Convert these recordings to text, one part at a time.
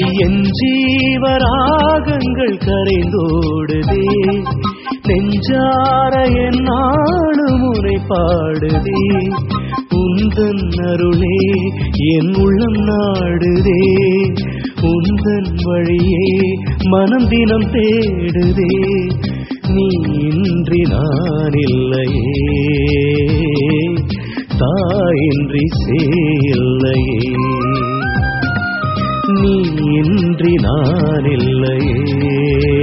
என் ஜீவராகங்கள் கரைந்தோடுதே நெஞ்சார என் நாடு முனை பாடுதே உந்தன் அருளே என் உள்ளம் நாடுதே உந்தன் வழியே மனம் தினம் தேடுதே நீ இன்றி நான் இல்லையே தாயின்றி சேல்லையே நீ இன்றி நான் இல்லையே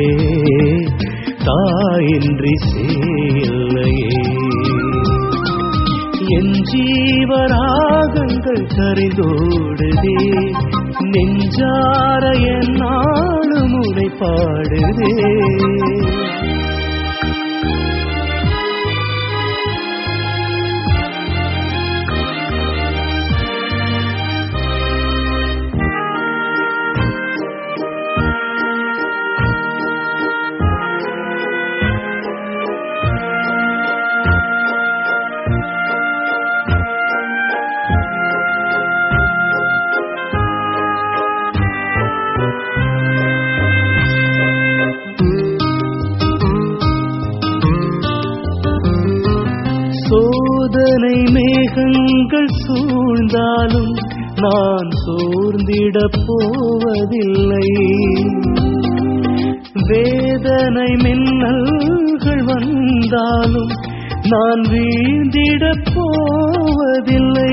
தாயின்றி சேல்லையே என் ஜீவராகங்கள் கரைந்தோடுதே நெஞ்சார என் நாடு முனை பாடுதே சோதனை மேகங்கள் சூழ்ந்தாலும் நான் சோர்ந்திடப் போவதில்லை வேதனை மின்னல்கள் வந்தாலும் நான் வீழ்ந்திடப் போவதில்லை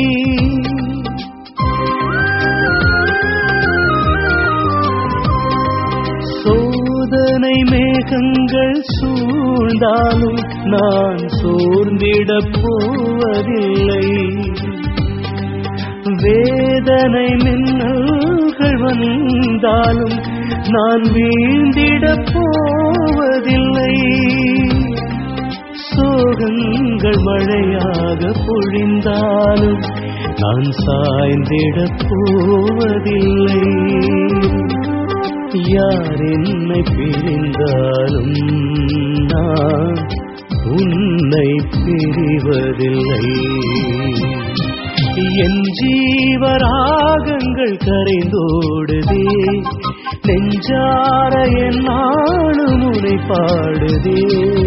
சோதனை மேகங்கள் சூழ்ந்தாலும் நான் சோர்ந்திடப் போவதில்லை வேதனை மின்னல்கள் வந்தாலும் நான் வீழ்ந்திடப் போவதில்லை சோகங்கள் மழையாக பொழிந்தாலும் நான் சாய்ந்திடப் போவதில்லை யார் என்னை பிரிந்தாலும் நான் உன்னை பிரிவதில்லை என் ஜீவராகங்கள் கரைந்தோடுதே நெஞ்சார என் நாடு முனை பாடுதே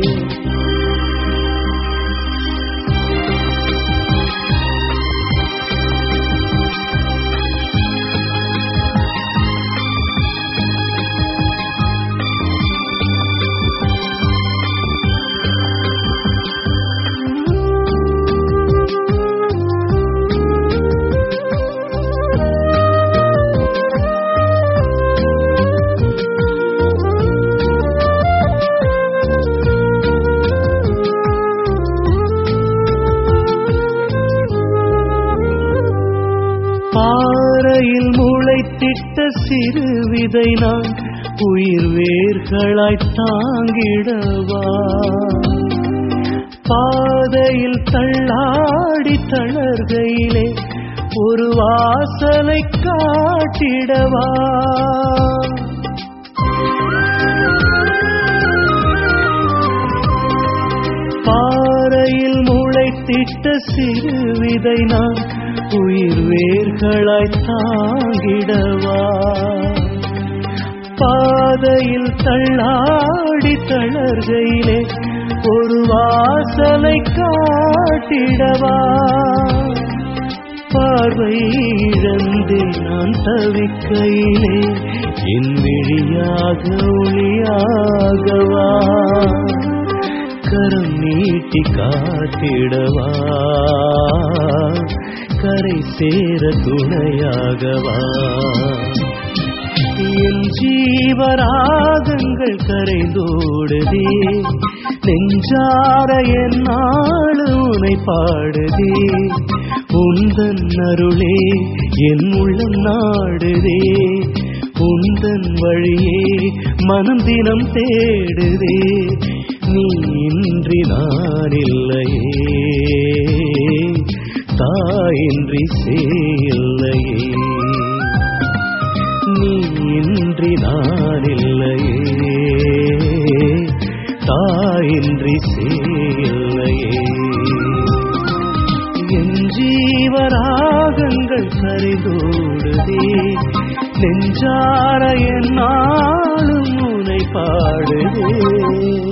பாறையில் முளைத்திட்ட சிறு விதை நான் உயிர் வேர்களாய் தாங்கிடவா பாதையில் தள்ளாடி தளர்கையிலே ஒரு வாசலை காட்டிடவா பாறையில் முளைத்திட்ட சிறு விதை நான் உயிர் வேர்களாய் தாங்கிடவா பாதையில் தள்ளாடி தளர்கையிலே ஒரு வாசலை காட்டிடவா பார்வை இழந்தே நான் தவிக்கையிலே என் விழியாக ஒளியாகவா கரம் நீட்டி காத்திடவா கரை சேர துணையாகவா என் ஜீவராகங்கள் கரைந்தோடுதே நெஞ்சார என் நாடு உனை பாடுதே உந்தன் அருளே என் உள்ளம் நாடுதே உந்தன் வழியே மனம் தினம் தேடுதே நீ இன்றி நான் இல்லையே தாயின்றி சேல்லையே நீ இன்றி நான் இல்லையே தாயின்றி சேல்லையே என் ஜீவராகங்கள் கரைதோடுதே நெஞ்சார என்னாலும் உனை பாடுதே